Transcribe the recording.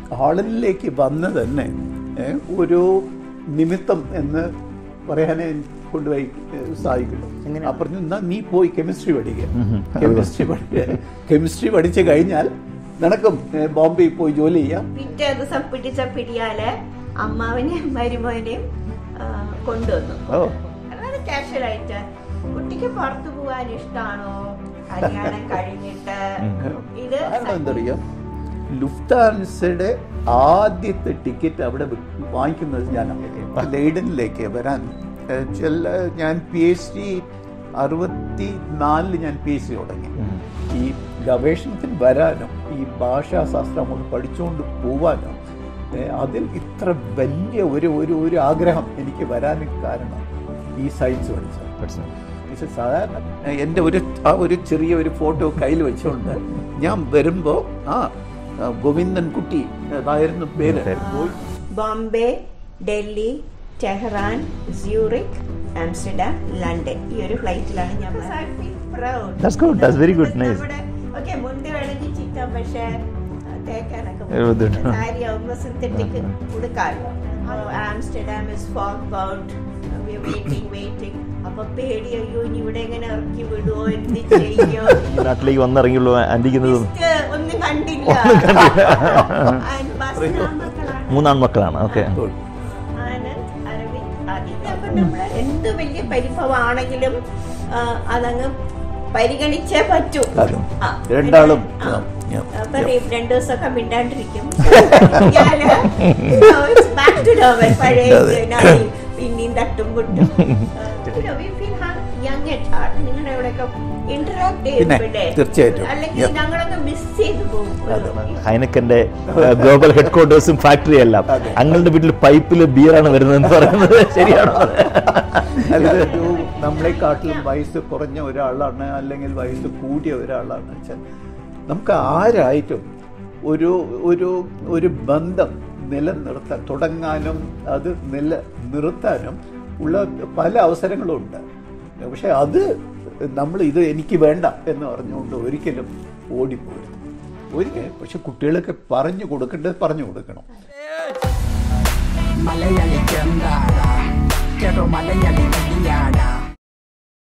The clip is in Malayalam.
ഹാളിലേക്ക് വന്ന് തന്നെ ഏ, ഒരു നിമിത്തം എന്ന് പറയാനേ കൊണ്ടുപോയി ഏ, സാധിക്കുള്ളൂ എങ്ങനെയാ? ആ പറഞ്ഞു എന്നാ നീ പോയി കെമിസ്ട്രി പഠിക്കുക കെമിസ്ട്രി പഠിക്കുക കെമിസ്ട്രി പഠിച്ചു കഴിഞ്ഞാൽ നിനക്കും ഏ, ബോംബെയിൽ പോയി ജോലി ചെയ്യാം പിറ്റേ ദിവസം പിടിച്ച പിടിയാല് അമ്മാവനെയും മരുമോനെയും ആ, കൊണ്ടുവന്നു ഓ വളരെ കാഷ്വലായിട്ട് കുട്ടിക്ക് പുറത്തു പോകാൻ ഇഷ്ടമാണോ കല്യാണം കഴിഞ്ഞിട്ട് ഇത് കാരണം എന്തറിയോ ലുഫ്താൻസയുടെ ആദ്യത്തെ ടിക്കറ്റ് അവിടെ വി- വാങ്ങിക്കുന്നത് ഞാനാണ് ലെയ്ഡനിലേക്ക് വരാൻ ഏഹ്, ചില ഞാൻ പി എച്ച് ഡി അറുപത്തി നാലില് ഞാൻ പി എച്ച് ഡി തുടങ്ങി ഈ ഗവേഷണത്തിന് വരാനും ഈ ഭാഷാശാസ്ത്രം അങ്ങോട്ട് പഠിച്ചുകൊണ്ട് പോവാനും ഏഹ്, അതിൽ ഇത്ര വലിയ ഒരു ഒരു ഒരു ആഗ്രഹം എനിക്ക് വരാൻ കാരണം ഈ സയൻസ് പഠിച്ചത് ഇത് സാധാരണ എൻ്റെ ഒരു ആ ഒരു ചെറിയ ഒരു ഫോട്ടോ കയ്യിൽ വെച്ചുകൊണ്ട് ഞാൻ വരുമ്പോൾ ആ ആ, ഗോവിന്ദൻ കുട്ടി അതായിരുന്നു പേര് പോയി Bombay Delhi Tehran Zurich Amsterdam London ഈ ഒരു ഫ്ലൈറ്റിലാണ് ഞാൻ That's good. That's very good. Nice. Okay മുണ്ട് വേണമെങ്കിൽ ചിറ്റാം പക്ഷേ ആ, തേക്കാനൊക്കെ ഒരു ബുദ്ധിമുട്ട്. സാരി ആവുമ്പോൾ സിന്തറ്റിക് ഉടുക്കാലോ Amsterdam is fog bound waiting waiting അപ്പൊ പേടി അയ്യോ ഇനി ഇവിടെ എങ്ങനെ ഇറക്കി വിടുവോ എന്ത് ചെയ്യോ ഈ നാട്ടിലേക്ക് വന്നിറങ്ങിയുള്ളൂ ആൻറ്റിക്കുന്നത് Just, ഒന്നും കണ്ടില്ല And bus നാമക്കളാണ്. മൂന്നാൺ മക്കളാണ് ഓക്കെ ആനന്ദ് അരവിന്ദ് ആദിത്യ അപ്പൊ നമ്മള് എന്ത് വലിയ പരിഭവമാണെങ്കിലും ആ, അതങ്ങ് പരിഗണിച്ചേ പറ്റൂ അതെ. ആ, രണ്ടാളും, ആ. ആ, yeah, അപ്പൊ yeah. ഈ രണ്ടു ദിവസമൊക്കെ മിണ്ടാണ്ടിരിക്കും ഞാന് ബാക്ക് ടു നോവൽ പഴയ അതെ. നാളെയും പിന്നെയും തട്ടും മുട്ടും യങ് അറ്റ് ഹാർട്ട് നിങ്ങളുടെ എവിടെയൊക്കെ ഇന്ററാക്ട് പിന്നെ, ചെയ്യുമ്പോഴേ തീർച്ചയായിട്ടും. അല്ലെങ്കിൽ Yeah. ഞങ്ങളൊക്കെ മിസ് ചെയ്തു പോകും ഹൈനക്കന്റെ ഗ്ലോബൽ ഹെഡ് ക്വാർട്ടേഴ്സും ഫാക്ടറി എല്ലാം അങ്ങളുടെ വീട്ടിൽ പൈപ്പിൽ ബിയറാണ് വരുന്നതെന്ന് പറയുന്നത് ശരിയാണോ അല്ല ഒരു നമ്മളെക്കാട്ടിലും വയസ്സ് കുറഞ്ഞ ഒരാളാണ് അല്ലെങ്കിൽ വയസ്സ് കൂടിയ ഒരാളാണ് വെച്ചാൽ നമുക്ക് ആരായിട്ടും ഒരു ഒരു ഒരു ബന്ധം നിലനിർത്താൻ തുടങ്ങാനും അത് നില നിർത്താനും ഉള്ള പല അവസരങ്ങളും ഉണ്ട് പക്ഷെ അത് നമ്മൾ ഇത് എനിക്ക് വേണ്ട എന്ന് പറഞ്ഞുകൊണ്ട് ഒരിക്കലും ഓടിപ്പോരുത് ഒരിക്കലും പക്ഷെ കുട്ടികളൊക്കെ പറഞ്ഞു കൊടുക്കേണ്ടത് പറഞ്ഞു കൊടുക്കണം മലയാളി ചെന്താട കേട്ടോ മലയാളി വലിയാട